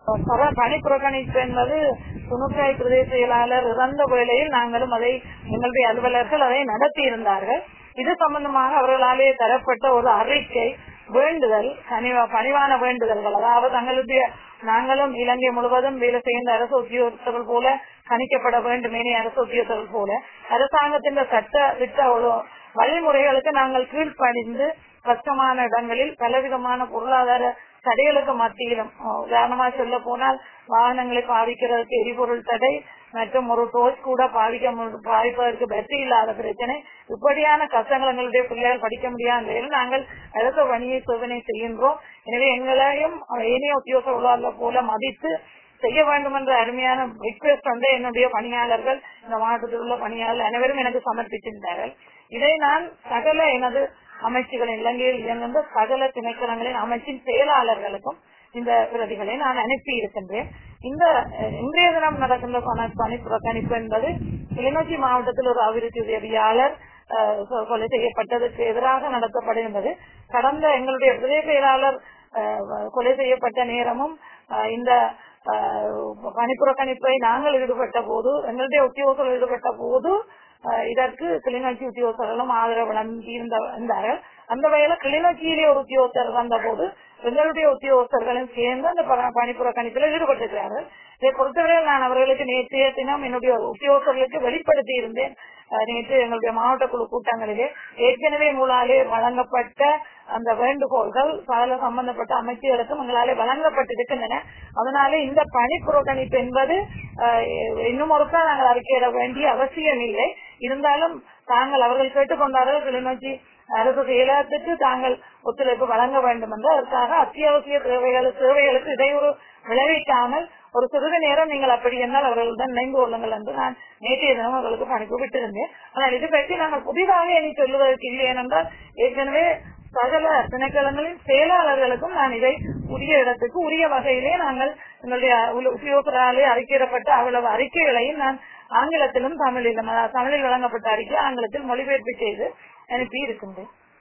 பர- பணி புறக்கணிப்பு என்பது துணுக்காய் பிரதேச செயலாளர் இறந்த வேளையில் நாங்களும் அதை எங்களுடைய அலுவலர்கள் அதை நடத்தி இருந்தார்கள் இது சம்பந்தமாக அவர்களாலே தரப்பட்ட ஒரு அறிக்கை வேண்டுதல் கனிவா- பணிவான வேண்டுதல்கள் அதாவது தங்களுடைய நாங்களும் இலங்கை முழுவதும் வேலை செய்கின்ற அரசு உத்தியோகத்தர்கள் போல கணிக்கப்பட வேண்டும் இனி அரசு உத்தியோகத்தர்கள் போல அரசாங்கத்தின் சட்ட திட்ட ஒழு- வழிமுறைகளுக்கு நாங்கள் கீழ்ப்படிந்து கஷ்டமான இடங்களில் பலவிதமான பொருளாதார தடைகளுக்கு மத்தியிலும் அஹ் உதாரணமா சொல்ல போனால் வாகனங்களை பாவிக்கிறதுக்கு எரிபொருள் தடை மற்றும் ஒரு டோஸ் கூட பாவிக்க மு- பாவிப்பதற்கு பேட்டரி இல்லாத பிரச்சனை இப்படியான கஷ்டங்கள் எங்களுடைய பிள்ளைகள் படிக்க முடியாத நிலையில் நாங்கள் அரசு பணியை சோதனை செய்கின்றோம் எனவே எங்களையும் ஏனைய உத்தியோக போல மதித்து செய்ய வேண்டும் என்ற அருமையான ரிக்வெஸ்ட் வந்து என்னுடைய பணியாளர்கள் இந்த மாவட்டத்தில் உள்ள பணியாளர்கள் அனைவரும் எனக்கு சமர்ப்பித்திருந்தார்கள் இதை நான் சகல எனது அமைச்சுகளின் இலங்கையில் இயங்குகின்ற சகல திணைக்களங்களின் அமைச்சின் செயலாளர்களுக்கும் இந்த பிரதிகளை நான் அனுப்பி இருக்கின்றேன் இந்த அஹ், இன்றைய தினம் நடக்கின்ற பண- பணி புறக்கணிப்பு என்பது கிளிநொச்சி மாவட்டத்தில் ஒரு அபிவிருத்தி உதவியாளர் அஹ், கொ- கொலை செய்யப்பட்டதற்கு எதிராக நடத்தப்படுகின்றது கடந்த எங்களுடைய பிரதேச செயலாளர் அஹ், கொலை செய்யப்பட்ட நேரமும் அஹ், இந்த அஹ், பணிப்புறக்கணிப்பை நாங்கள் ஈடுபட்ட போது எங்களுடைய உத்தியோகத்தில் ஈடுபட்ட போது அஹ், இதற்கு கிளிநொச்சி உத்தியோகர்களும் ஆதரவு வழங்கி இருந்த- இருந்தார்கள் அந்த வகையில கிளிநொச்சியிலே ஒரு உத்தியோகத்தர் வந்த போது எங்களுடைய உத்தியோகஸ்தர்களும் சேர்ந்து அந்த ப- பணிப்புறக்கணிப்பில் ஈடுபட்டிருக்கிறார்கள் இதை பொறுத்தவரையில் நான் அவர்களுக்கு நேற்றைய தினம் என்னுடைய உத்தியோகர்களுக்கு வெளிப்படுத்தி இருந்தேன் அஹ், நேற்று எங்களுடைய மாவட்ட குழு கூட்டங்களிலே ஏற்கனவே உங்களாலே வழங்கப்பட்ட அந்த வேண்டுகோள்கள் பல சம்பந்தப்பட்ட அமைச்சர்களுக்கும் எங்களாலே வழங்கப்பட்டிருக்கின்றன அதனால இந்த பணி புறக்கணிப்பு என்பது அஹ், இன்னும் ஒருக்கா நாங்கள் அறிக்கையிட வேண்டிய அவசியம் இல்லை இருந்தாலும் தாங்கள் அவர்கள் கேட்டுக்கொண்டார்கள் கிளிநொச்சி அரசு செயலகத்துக்கு தாங்கள் ஒத்துழைப்பு வழங்க வேண்டும் என்று அதற்காக அத்தியாவசிய தேவைகள் சேவைகளுக்கு இடையூறு விளைவிக்காமல் ஒரு சிறிது நேரம் நீங்கள் அப்படி என்றால் அவர்களுடன் இணைந்து கொள்ளுங்கள் என்று நான் நேற்றைய தினம் அவர்களுக்கு அனுப்பி விட்டிருந்தேன் ஆனால் இது பற்றி நாங்கள் புதிதாக இனி சொல்லுவதற்கு இல்லை ஏனென்றால் ஏற்கனவே சகல திணைக்களங்களின் செயலாளர்களுக்கும் நான் இதை உரிய இடத்துக்கு உரிய வகையிலே நாங்கள் எங்களுடைய உல- உத்தியோகராலே அறிக்கையிடப்பட்ட அவ்வளவு அறிக்கைகளையும் நான் ஆங்கிலத்திலும் தமிழிலும் அதாவது தமிழில் வழங்கப்பட்ட அறிக்கை ஆங்கிலத்தில் மொழிபெயர்ப்பு செய்து அனுப்பி இருக்கின்றேன்